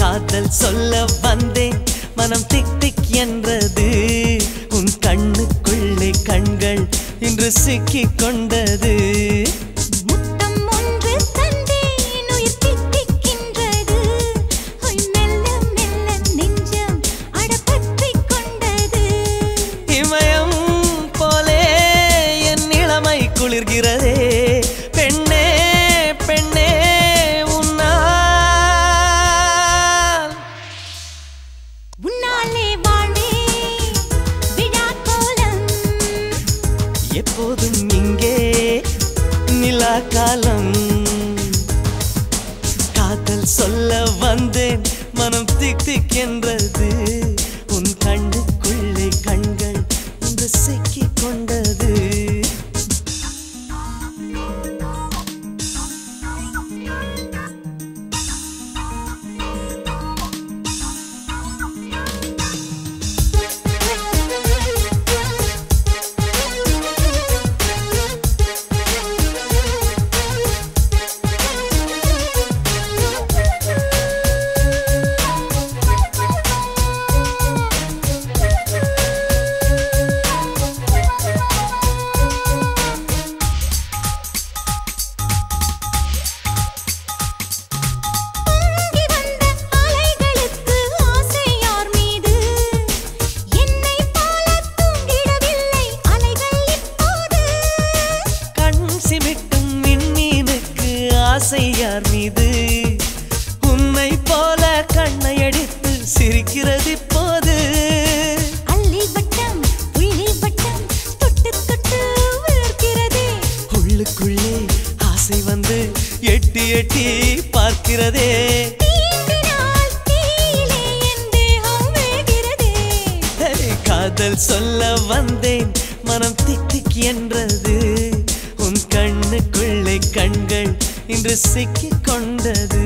காதல் சொல்ல வந்தேன் மனம் திக் திக் என்றது உன் கண்ணுக்குள்ளே கண்கள் இன்று சிக்கிக் கொண்டது முத்தம் ஒன்று தந்தேன் உயிர் தித்திக்கின்றது உய் மெல்ல மெல்ல நெஞ்சம் அடப்பற்றிக் கொண்டது இமயம் போலே என் இளமை குளிர்கிறதே பெண்ணே பெண்ணே உன்னால் உன்னாலே வாழ்வே விழா கோலம் எப்போதும் இங்கே நிலா காலம் காதல் சொல்ல வந்தேன் மனம் திக் திக் என்றது உன் கண்ணுக்குள்ளே கண்கள் இந்த சிக்கிக் கொண்டது பொங்கி வந்த அலைகளுக்கு ஆசை யார் மீது என்னை போல தூங்கிடவில்லை அலைகள் இப்போது கண் சிமிட்டும் மின்மீனுக்கு ஆசை யார் மீது உன்னை போல கண்ணை அடித்து சிரிக்கிறது இப்போது அள்ளி வட்டம் புள்ளி வட்டம் தொட்டு தொட்டு விழுக்கிறதே உள்ளுக்குள்ளே ஆசை வந்து எட்டி எட்டி பார்க்கிறதே தீண்டினால் தீயிலே என் தேகம் வேகிறதே ஹே, காதல் சொல்ல வந்தேன் மனம் திக் திக் என்றது உன் கண்ணுக்குள்ளே கண்கள் இன்று சிக்கிக் கொண்டது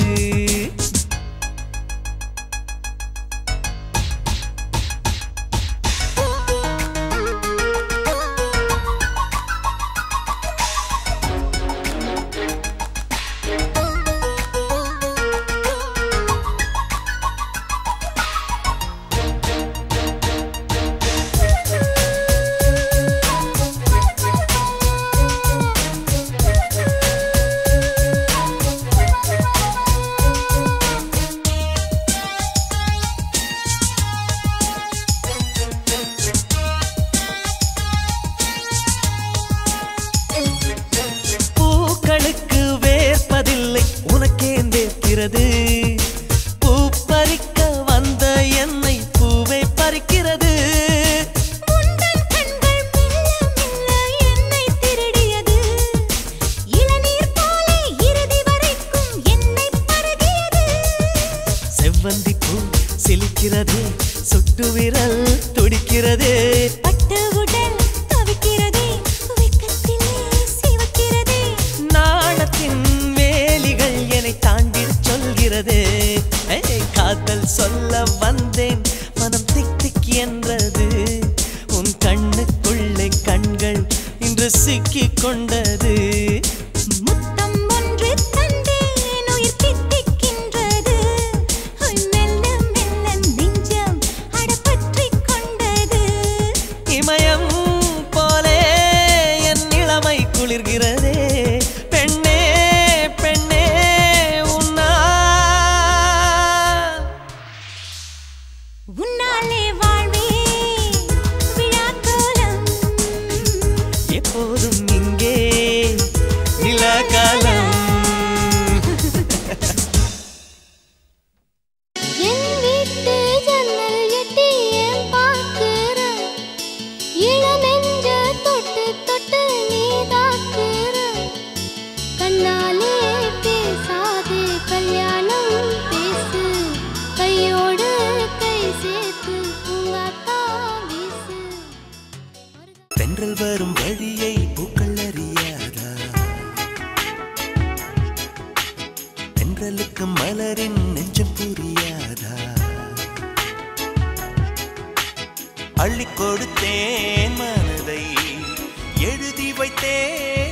பூக்களுக்கு வேர்ப்பதில்லை உனக்கே வேர்க்கிறது பூ பறிக்க வந்த என்னை பூவை பறிக்கிறது உந்தன் கண்கள் மெல்ல மெல்ல என்னை திருடியது இளநீர் போல இறுதி வரைக்கும் என்னை பருகியது செவ்வந்தி பூ சிலிக்கிறது சுட்டு விரல் துடிக்கிறது பட்டு உடல் தவிக்கிறதே வெக்கத்திலே சிவக்கிறதே நாணத்தின் வேலிகள் என்னை தாண்டி சொல்கிறது ஏய், காதல் சொல்ல வந்தேன் மனம் திக் திக் என்றது உன் கண்ணுக்குள்ளே கண்கள் இன்று சிக்கிக் கொண்டது முத்தம் ஒன்று தந்தேன் உயிர் தித்திக்கின்றது உய் மெல்ல மெல்ல நெஞ்சம் அடப்பற்றிக் கொண்டது இமயம் போலே என் இளமை குளிர்கிறதே பெண்ணே பெண்ணே உன்னா உன்னாலே வாழ்வே விழா கோலம் எப்போதும் இங்கே நிலகாலம் என் வீட்டு ஜன்னல் எட்டி ஏன் பார்க்கிற? இளநெஞ்ச தொட்டு தொட்டு நீ தாக்குற. கண்ணாலே பேசாதே கல்யாணம் பேசு கையோடு கை சேர்த்து பூங்காத்தா வீசு தென்றல் வரும் வழியை பூக்கள் அறியாதா தென்றலுக்கு மலரின் நெஞ்சம் புரியாதா அள்ளி கொடுத்தேன் மனதை எழுதி வைத்தேன்